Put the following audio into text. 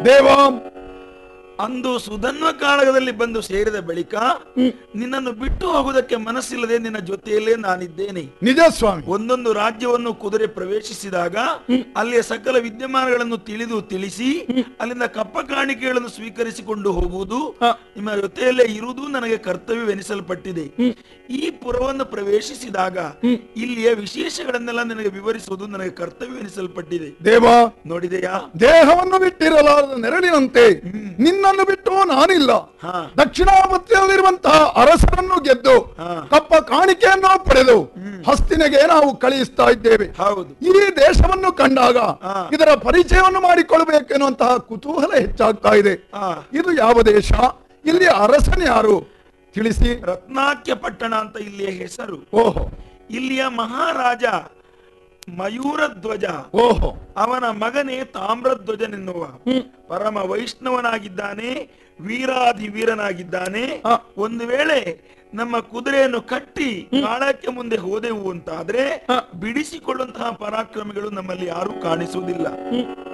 ದೇವ ಅಂದು ಸುಧನ್ವ ಕಾಳಗದಲ್ಲಿ ಬಂದು ಸೇರಿದ ಬಳಿಕ ನಿನ್ನನ್ನು ಬಿಟ್ಟು ಹೋಗುವುದಕ್ಕೆ ಮನಸ್ಸಿಲ್ಲದೆ ನಿನ್ನ ಜೊತೆಯಲ್ಲೇ ನಾನಿದ್ದೇನೆ ನಿಜ ಸ್ವಾಮಿ ಒಂದೊಂದು ರಾಜ್ಯವನ್ನು ಕುದುರೆ ಪ್ರವೇಶಿಸಿದಾಗ ಅಲ್ಲಿಯ ಸಕಲ ವಿದ್ಯಮಾನಗಳನ್ನು ತಿಳಿದು ತಿಳಿಸಿ ಅಲ್ಲಿಂದ ಕಪ್ಪ ಕಾಣಿಕೆಗಳನ್ನು ಸ್ವೀಕರಿಸಿಕೊಂಡು ಹೋಗುವುದು ಹ. ನಿಮ್ಮ ಜೊತೆಯಲ್ಲೇ ಇರುವುದು ನನಗೆ ಕರ್ತವ್ಯವೆನಿಸಲ್ಪಟ್ಟಿದೆ ಈ ಪುರವನ್ನು ಪ್ರವೇಶಿಸಿದಾಗ ಇಲ್ಲಿಯ ವಿಶೇಷಗಳನ್ನೆಲ್ಲ ನಿನಗೆ ವಿವರಿಸುವುದು ನನಗೆ ಕರ್ತವ್ಯವೆನಿಸಲ್ಪಟ್ಟಿದೆ ದೇವ ನೋಡಿದೆಯಾ ದೇಹವನ್ನು ಬಿಟ್ಟಿರಲಾರದ ನೆರಳಿನಂತೆ ನಿನ್ನನ್ನು ಬಿಟ್ಟು ನಾನಿಲ್ಲ ಹಾ ದಕ್ಷಿಣಾಪತ್ಯದಲ್ಲಿರುವಂತಹ ಅರಸರನ್ನು ಗೆದ್ದು ಹಾ. ಕಪ್ಪ ಕಾಣಿಕೆಯನ್ನು ಪಡೆದು ಹಸ್ತಿನೆಗೆ ನಾವು ಕಳುಹಿಸ್ತಾ ಇದ್ದೇವೆ ಹೌದು ಈ ದೇಶವನ್ನು ಕಂಡಾಗ ಹಾ. ಇದರ ಪರಿಚಯವನ್ನು ಮಾಡಿಕೊಳ್ಳಬೇಕೆನ್ನುವಂತಹ ಕುತೂಹಲ ಹೆಚ್ಚಾಗ್ತಾ ಇದೆ ಆ ಇದು ಯಾವ ದೇಶ ಇಲ್ಲಿ ಅರಸನ್ ಯಾರು ತಿಳಿಸಿ ರತ್ನಾಕ್ಯ ಪಟ್ಟಣ ಅಂತ ಇಲ್ಲಿಯ ಹೆಸರು ಓಹೋ ಇಲ್ಲಿಯ ಮಹಾರಾಜ ಮಯೂರಧ್ವಜ ಓಹೋ ಅವನ ಮಗನೇ ತಾಮ್ರಧ್ವಜನೆನ್ನುವ ಪರಮ ವೈಷ್ಣವನಾಗಿದ್ದಾನೆ ವೀರಾಧಿ ವೀರನಾಗಿದ್ದಾನೆ ಹ. ಒಂದು ವೇಳೆ ನಮ್ಮ ಕುದುರೆಯನ್ನು ಕಟ್ಟಿ ಕಾಳಕ್ಕೆ ಮುಂದೆ ಹೋದೆವು ಅಂತಾದ್ರೆ ಹ. ಬಿಡಿಸಿಕೊಳ್ಳುವಂತಹ ಪರಾಕ್ರಮಿಗಳು ನಮ್ಮಲ್ಲಿ ಯಾರೂ ಕಾಣಿಸುವುದಿಲ್ಲ